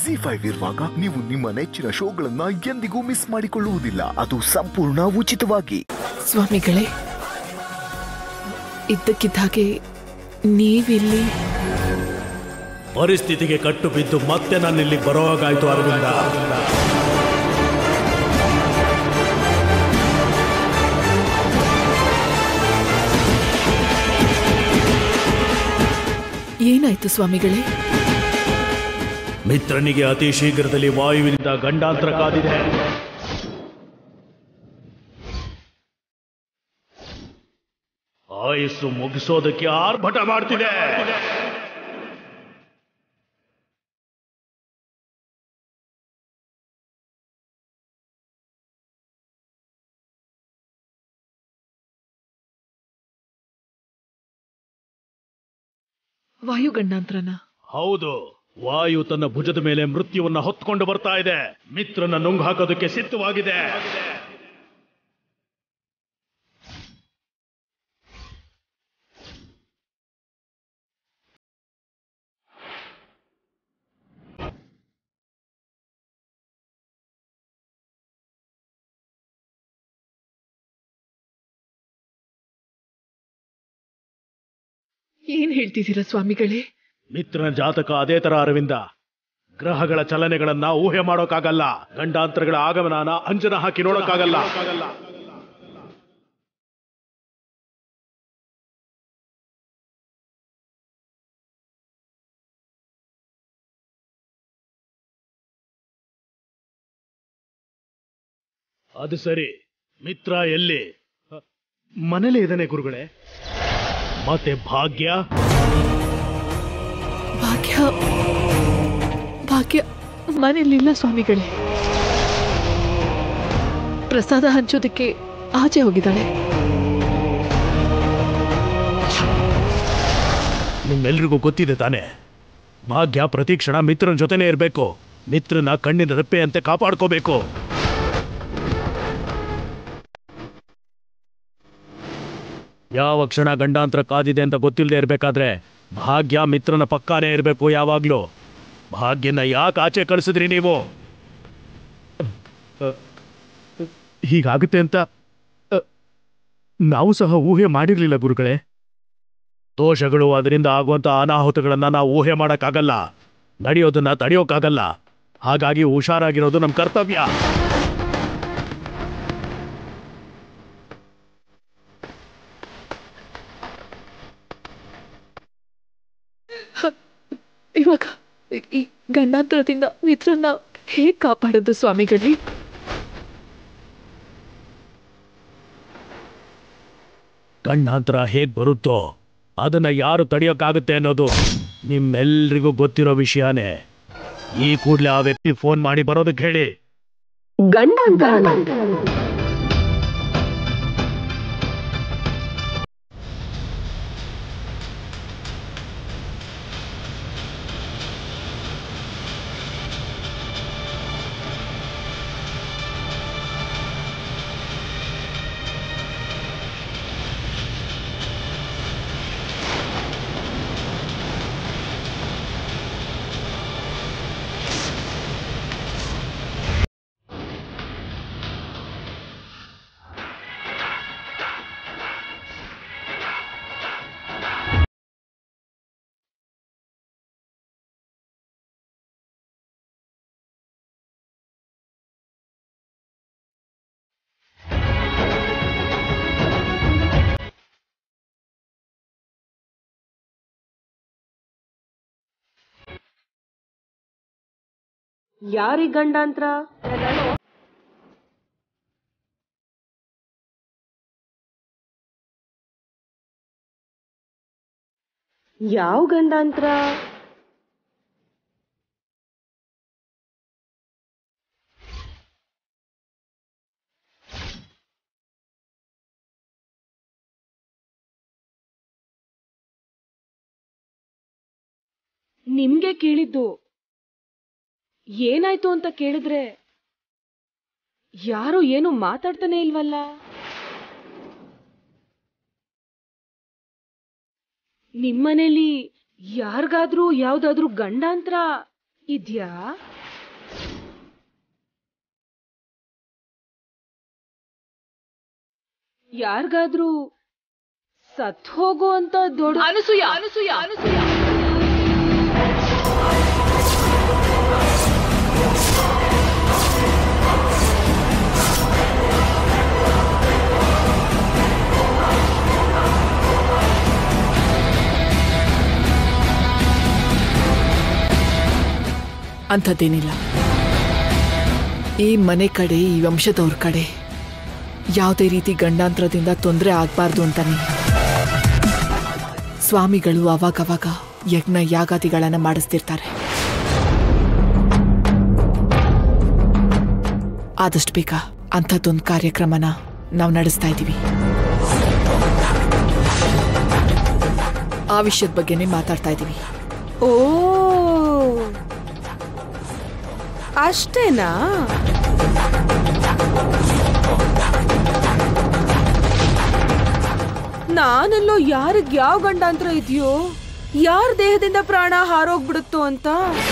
G five ಇರುವಾಗ ನೀವು ನಿಮ್ಮ ನೆಚ್ಚಿನ ಶೋಗಳನ್ನ ಎಂದಿಗೂ ಮಿಸ್ ಮಾಡಿಕೊಳ್ಳುವುದಿಲ್ಲ ಅದು ಸಂಪೂರ್ಣ ಉಚಿತವಾಗಿ ಸ್ವಾಮಿಗಳೇ ಇದ್ದಕ್ಕಿದ್ದ ಹಾಗೆ ನೀವಿಲ್ಲಿ ಪರಿಸ್ಥಿತಿಗೆ ಕಟ್ಟು ಬಿದ್ದು ಮತ್ತೆ ನಾನು ಇಲ್ಲಿ ಬರೋವಾಗಾಯ್ತು ಅರವಿಂದ ಏನಾಯ್ತು ಸ್ವಾಮಿಗಳೇ ಮಿತ್ರನಿಗೆ ಅತಿ ಶೀಘ್ರದಲ್ಲಿ ವಾಯುವಿನಿಂದ ಗಂಡಾಂತರ ಕಾದಿದೆ ಆಯುಸ್ಸು ಮುಗಿಸೋದಕ್ಕೆ ಆರ್ಭಟ ಮಾಡ್ತಿದೆ ವಾಯುಗಂಡಾಂತರನ ಹೌದು ವಾಯು ತನ್ನ ಭುಜದ ಮೇಲೆ ಮೃತ್ಯುವನ್ನ ಹೊತ್ಕೊಂಡು ಬರ್ತಾ ಇದೆ ಮಿತ್ರನ ನುಂಗು ಹಾಕೋದಕ್ಕೆ ಸಿದ್ಧವಾಗಿದೆ ಏನ್ ಹೇಳ್ತಿದ್ದೀರಾ ಸ್ವಾಮಿಗಳೇ ಮಿತ್ರನ ಜಾತಕ ಅದೇ ತರ ಅರವಿಂದ ಗ್ರಹಗಳ ಚಲನೆಗಳನ್ನ ಊಹೆ ಮಾಡೋಕ್ಕಾಗಲ್ಲ ಗಂಡಾಂತರಗಳ ಆಗಮನನ ಅಂಜನ ಹಾಕಿ ನೋಡೋಕ್ಕಾಗಲ್ಲ ಅದು ಸರಿ ಮಿತ್ರ ಎಲ್ಲಿ ಮನೇಲಿ ಇದ್ದಾನೆ ಗುರುಗಳೇ ಮತ್ತೆ ಭಾಗ್ಯ ಭಾಗ್ಯ ಭಾಗ್ಯ ಮನೆಯಲ್ಲಿಲ್ಲ ಸ್ವಾಮಿಗಳೇ ಪ್ರಸಾದ ಹಂಚೋದಕ್ಕೆ ಆಚೆ ಹೋಗಿದ್ದಾಳೆ ನಿಮ್ಮೆಲ್ರಿಗೂ ಗೊತ್ತಿದೆ ತಾನೆ ಭಾಗ್ಯ ಪ್ರತಿ ಕ್ಷಣ ಮಿತ್ರನ ಜೊತೆನೇ ಇರಬೇಕು ಮಿತ್ರನ ಕಣ್ಣಿನ ರೆಪ್ಪೆಯಂತೆ ಕಾಪಾಡ್ಕೋಬೇಕು ಯಾವ ಕ್ಷಣ ಗಂಡಾಂತರ ಕಾದಿದೆ ಅಂತ ಗೊತ್ತಿಲ್ಲದೆ ಇರಬೇಕಾದ್ರೆ ಭಾಗ್ಯ ಮಿತ್ರನ ಪಕ್ಕಾನೇ ಇರಬೇಕು ಯಾವಾಗ್ಲೂ ಭಾಗ್ಯನ ಯಾಕೆ ಆಚೆ ಕಳಿಸಿದ್ರಿ ನೀವು ಹೀಗಾಗುತ್ತೆ ಅಂತ ಅ, ನಾವು ಸಹ ಊಹೆ ಮಾಡಿರ್ಲಿಲ್ಲ ಗುರುಗಳೇ ದೋಷಗಳು ಅದರಿಂದ ಆಗುವಂತ ಅನಾಹುತಗಳನ್ನ ನಾವು ಊಹೆ ಮಾಡಕ್ಕಾಗಲ್ಲ ನಡೆಯೋದನ್ನ ತಡೆಯೋಕ್ಕಾಗಲ್ಲ ಹಾಗಾಗಿ ಹುಷಾರಾಗಿರೋದು ನಮ್ಮ ಕರ್ತವ್ಯ ಇವಾಗ ಈ ಗಂಡಾಂತರದಿಂದ ಮಿತ್ರನ್ನ ಹೇಗ್ ಕಾಪಾಡೋದು ಸ್ವಾಮಿಗಳೇ ಗಂಡಾಂತರ ಹೇಗ್ ಬರುತ್ತೋ ಅದನ್ನ ಯಾರು ತಡೆಯೋಕ್ಕಾಗುತ್ತೆ ಅನ್ನೋದು ನಿಮ್ಮೆಲ್ರಿಗೂ ಗೊತ್ತಿರೋ ವಿಷಯನೇ ಈ ಕೂಡಲೇ ಆ ವ್ಯಕ್ತಿ ಫೋನ್ ಮಾಡಿ ಬರೋದಕ್ಕೆ ಹೇಳಿ ಯಾರಿ ಗಂಡಾಂತರ ಯಾವ ಗಂಡಾಂತರ ನಿಮ್ಗೆ ಕೇಳಿದ್ದು ಏನಾಯ್ತು ಅಂತ ಕೇಳಿದ್ರೆ ಯಾರು ಏನು ಮಾತಾಡ್ತಾನೆ ಇಲ್ವಲ್ಲ ನಿಮ್ಮನೇಲಿ ಯಾರಿಗಾದ್ರೂ ಯಾವ್ದಾದ್ರೂ ಗಂಡಾಂತರ ಇದ್ಯಾ ಯಾರಿಗಾದ್ರೂ ಸತ್ ಹೋಗೋ ಅಂತ ದೊಡ್ಡ ಅನಸೂಯ ಅನಸೂಯ ಅನಸೂಯ ಅಂಥದ್ದೇನಿಲ್ಲ ಈ ಮನೆ ಕಡೆ ಈ ವಂಶದವ್ರ ಕಡೆ ಯಾವುದೇ ರೀತಿ ಗಂಡಾಂತರದಿಂದ ತೊಂದರೆ ಆಗಬಾರ್ದು ಅಂತಾನೆ ಸ್ವಾಮಿಗಳು ಅವಾಗವಾಗ ಯಜ್ಞ ಯಾಗಾದಿಗಳನ್ನ ಮಾಡಿಸ್ತಿರ್ತಾರೆ ಆದಷ್ಟು ಬೇಗ ಅಂಥದ್ದೊಂದು ಕಾರ್ಯಕ್ರಮನ ನಾವು ನಡೆಸ್ತಾ ಇದ್ದೀವಿ ಆ ವಿಷಯದ ಬಗ್ಗೆನೇ ಮಾತಾಡ್ತಾ ಇದ್ದೀವಿ ಓ ಅಷ್ಟೇನಾ ನಾನೆಲ್ಲೋ ಯಾರಿಗ್ ಯಾವ ಗಂಡಾಂತರ ಇದೆಯೋ ಯಾರ ದೇಹದಿಂದ ಪ್ರಾಣ ಹಾರೋಗ್ಬಿಡುತ್ತೋ ಅಂತ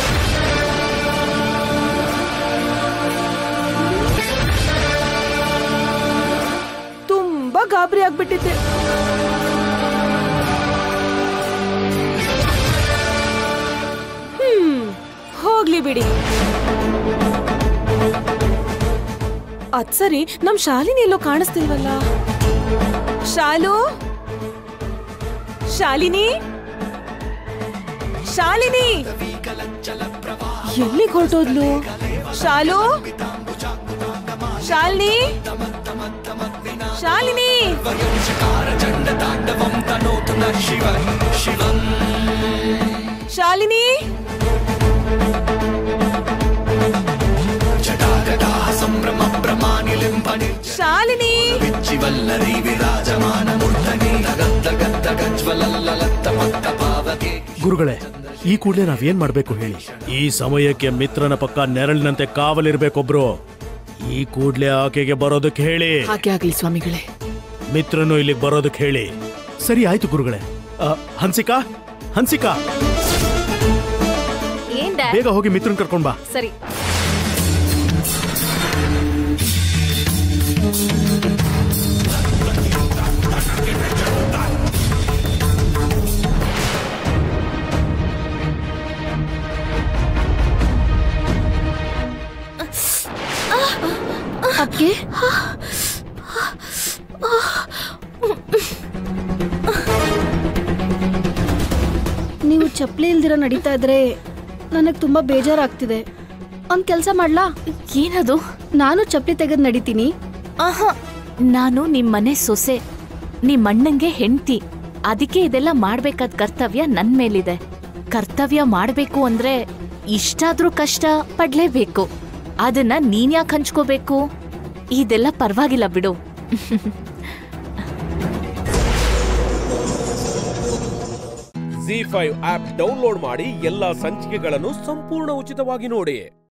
ತುಂಬಾ ಗಾಬರಿ ಆಗ್ಬಿಟ್ಟಿದ್ದೆ ಹ್ಮ್ ಹೋಗ್ಲಿ ಬಿಡಿ ಅದ್ ಸರಿ ನಮ್ ಶಾಲಿನಿ ಎಲ್ಲೋ ಕಾಣಿಸ್ತಿಲ್ವಲ್ಲ ಶಾಲು ಶಾಲಿನಿ ಶಾಲಿನಿ ಎಲ್ಲಿಗೆ ಹೊರಟೋದ್ಲು ಶಾಲು ಶಾಲಿನಿ ಶಾಲಿನಿ ಶಾಲಿನಿ ಶಾಲಿನಿ ಗುರುಗಳೇ ಈ ಕೂಡಲೇ ನಾವೇನ್ ಮಾಡ್ಬೇಕು ಹೇಳಿ ಈ ಸಮಯಕ್ಕೆ ಮಿತ್ರನ ಪಕ್ಕ ನೆರಳಿನಂತೆ ಕಾವಲಿರ್ಬೇಕೊಬ್ರು ಈ ಕೂಡ್ಲೆ ಆಕೆಗೆ ಬರೋದಕ್ಕೆ ಹೇಳಿ ಹಾಗೆ ಆಗ್ಲಿ ಸ್ವಾಮಿಗಳೇ ಮಿತ್ರನು ಇಲ್ಲಿಗೆ ಬರೋದಕ್ಕೆ ಹೇಳಿ ಸರಿ ಆಯ್ತು ಗುರುಗಳೇ ಆ, ಹನ್ಸಿಕಾ ಹನ್ಸಿಕಾ ಏನ್ ಡ್ಯಾಡ್? ಬೇಗ ಹೋಗಿ ಮಿತ್ರನ್ ಕರ್ಕೊಂಡ್ ಬಾ ಸರಿ ಅದ್ಕೆ ನೀವು ಚಪ್ಪಲಿ ಇಲ್ದಿರ ನಡೀತಾ ಇದ್ರೆ ನನಗೆ ತುಂಬಾ ಬೇಜಾರಾಗ್ತಿದೆ ಒಂದ್ ಕೆಲಸ ಮಾಡ್ಲಾ ಏನದು ನಾನು ಚಪ್ಪಲಿ ತೆಗೆದು ನಡಿತೀನಿ ಆಹಾ ನಾನು ನಿಮ್ಮನೆ ಸೊಸೆ ನಿಮ್ ಅಣ್ಣಂಗೆ ಹೆಂಡ್ತಿ ಅದಕ್ಕೆ ಇದೆಲ್ಲ ಮಾಡ್ಬೇಕಾದ ಕರ್ತವ್ಯ ನನ್ ಮೇಲಿದೆ ಕರ್ತವ್ಯ ಮಾಡ್ಬೇಕು ಅಂದ್ರೆ ಇಷ್ಟಾದ್ರೂ ಕಷ್ಟ ಪಡ್ಲೇಬೇಕು ಅದನ್ನ ನೀನ್ ಯಾಕೆ ಹಂಚ್ಕೋಬೇಕು ಇದೆಲ್ಲ ಪರವಾಗಿಲ್ಲ ಬಿಡು ಜಿ ಫೈವ್ ಆಪ್ ಡೌನ್ಲೋಡ್ ಮಾಡಿ ಎಲ್ಲಾ ಸಂಚಿಕೆಗಳನ್ನು ಸಂಪೂರ್ಣ ಉಚಿತವಾಗಿ ನೋಡಿ